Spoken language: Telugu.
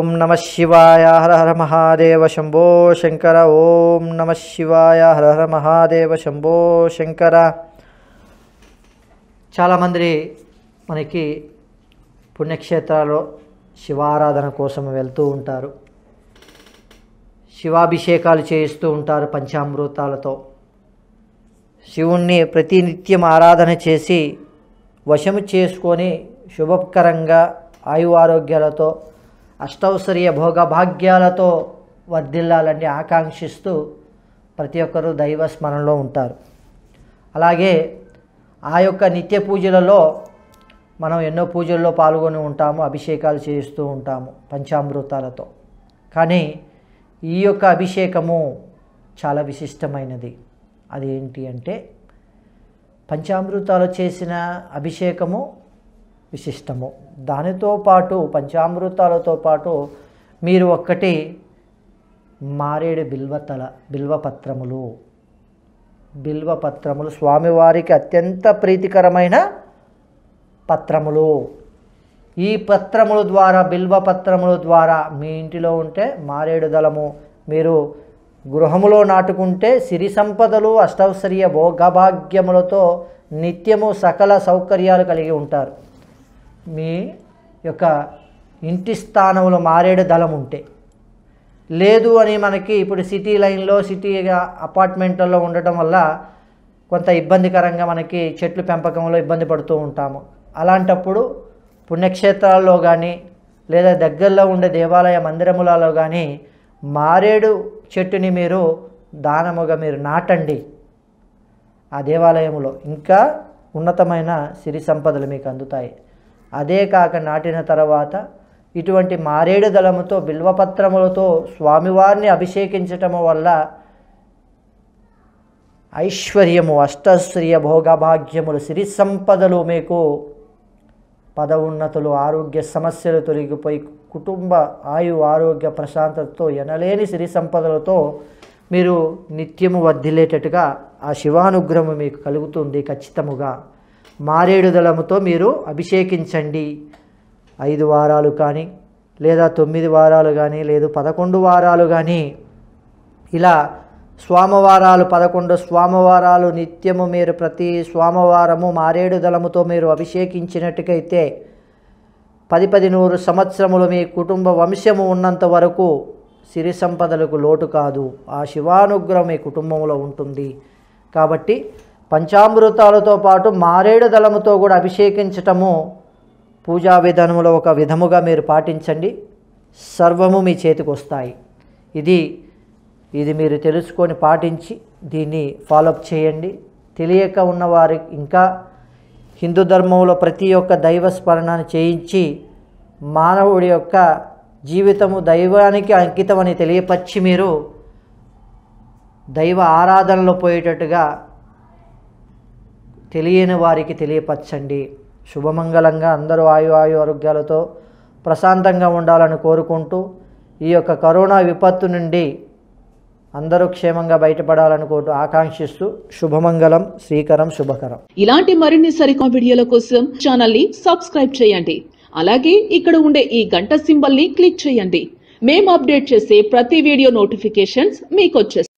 ఓం నమ శివాయ హర హర మహాదేవ శంభో శంకర ఓం నమ శివాయ హర హర మహాదేవ శంభో శంకర చాలామంది మనకి పుణ్యక్షేత్రాల్లో శివారాధన కోసం వెళ్తూ ఉంటారు శివాభిషేకాలు చేయిస్తూ ఉంటారు పంచామృతాలతో శివుణ్ణి ప్రతినిత్యం ఆరాధన చేసి వశము చేసుకొని శుభకరంగా ఆయు ఆరోగ్యాలతో అష్టౌశ్వర్య భోగభాగ్యాలతో వర్ధిల్లాలని ఆకాంక్షిస్తూ ప్రతి ఒక్కరూ దైవ స్మరణలో ఉంటారు అలాగే ఆ యొక్క నిత్య పూజలలో మనం ఎన్నో పూజల్లో పాల్గొని ఉంటాము అభిషేకాలు చేస్తూ ఉంటాము పంచామృతాలతో కానీ ఈ యొక్క అభిషేకము చాలా విశిష్టమైనది అదేంటి అంటే పంచామృతాలు చేసిన అభిషేకము విశిష్టము దానితో పాటు పంచామృతాలతో పాటు మీరు ఒక్కటి మారేడు బిల్వతల బిల్వపత్రములు బిల్వపత్రములు స్వామివారికి అత్యంత ప్రీతికరమైన పత్రములు ఈ పత్రముల ద్వారా బిల్వ పత్రముల ద్వారా మీ ఇంటిలో ఉంటే మారేడు దళము మీరు గృహములో నాటుకుంటే సిరి సంపదలు అష్టౌశ్వర్య భోగభాగ్యములతో నిత్యము సకల సౌకర్యాలు కలిగి ఉంటారు మీ యొక్క ఇంటి స్థానంలో మారేడు దళం ఉంటే లేదు అని మనకి ఇప్పుడు సిటీ లైన్లో సిటీ అపార్ట్మెంట్లలో ఉండటం వల్ల కొంత ఇబ్బందికరంగా మనకి చెట్లు పెంపకంలో ఇబ్బంది పడుతూ ఉంటాము అలాంటప్పుడు పుణ్యక్షేత్రాల్లో కానీ లేదా దగ్గరలో ఉండే దేవాలయ మందిరములలో కానీ మారేడు చెట్టుని మీరు దానముగా మీరు నాటండి ఆ దేవాలయంలో ఇంకా ఉన్నతమైన సిరి సంపదలు మీకు అందుతాయి అదే కాక నాటిన తర్వాత ఇటువంటి మారేడు దళముతో బిల్వపత్రములతో స్వామివారిని అభిషేకించటము వల్ల ఐశ్వర్యము అష్టశ్వర్య భోగభాగ్యములు సిరి సంపదలు మీకు పదవున్నతులు ఆరోగ్య సమస్యలు తొలగిపోయి కుటుంబ ఆయు ఆరోగ్య ప్రశాంతతతో ఎనలేని సిరి సంపదలతో మీరు నిత్యము వర్ధిల్లేటట్టుగా ఆ శివానుగ్రహం మీకు కలుగుతుంది ఖచ్చితముగా మారేడు దళముతో మీరు అభిషేకించండి ఐదు వారాలు కానీ లేదా తొమ్మిది వారాలు కానీ లేదు పదకొండు వారాలు కానీ ఇలా స్వామవారాలు పదకొండు స్వామవారాలు నిత్యము మీరు ప్రతి స్వామవారము మారేడు దళముతో మీరు అభిషేకించినట్టుకైతే పది పది నూరు సంవత్సరములు మీ కుటుంబ వంశము ఉన్నంత వరకు సిరి సంపదలకు లోటు కాదు ఆ శివానుగ్రహం మీ కుటుంబంలో ఉంటుంది కాబట్టి పంచామృతాలతో పాటు మారేడు దళముతో కూడా అభిషేకించటము పూజా విధానములో ఒక విధముగా మీరు పాటించండి సర్వము మీ చేతికి వస్తాయి ఇది ఇది మీరు తెలుసుకొని పాటించి దీన్ని ఫాలోఅప్ చేయండి తెలియక ఉన్నవారికి ఇంకా హిందూ ధర్మంలో ప్రతి ఒక్క దైవ స్మరణను చేయించి మానవుడి యొక్క జీవితము దైవానికి అంకితమని తెలియపరిచి మీరు దైవ ఆరాధనలో పోయేటట్టుగా తెలియని వారికి తెలియపరచండి శుభమంగళంగా అందరూ ఆయు ఆయు ఆరోగ్యాలతో ప్రశాంతంగా ఉండాలని కోరుకుంటూ ఈ యొక్క కరోనా విపత్తు నుండి అందరూ క్షేమంగా బయటపడాలని కోరు ఆకాంక్షిస్తూ శుభమంగళం శ్రీకరం శుభకరం ఇలాంటి మరిన్ని సరికొత్త వీడియోల కోసం ఛానల్ ని సబ్స్క్రైబ్ చేయండి అలాగే ఇక్కడ ఉండే ఈ గంట సింబల్ ని క్లిక్ చేయండి మేము అప్డేట్ చేసే ప్రతి వీడియో నోటిఫికేషన్స్ మీకు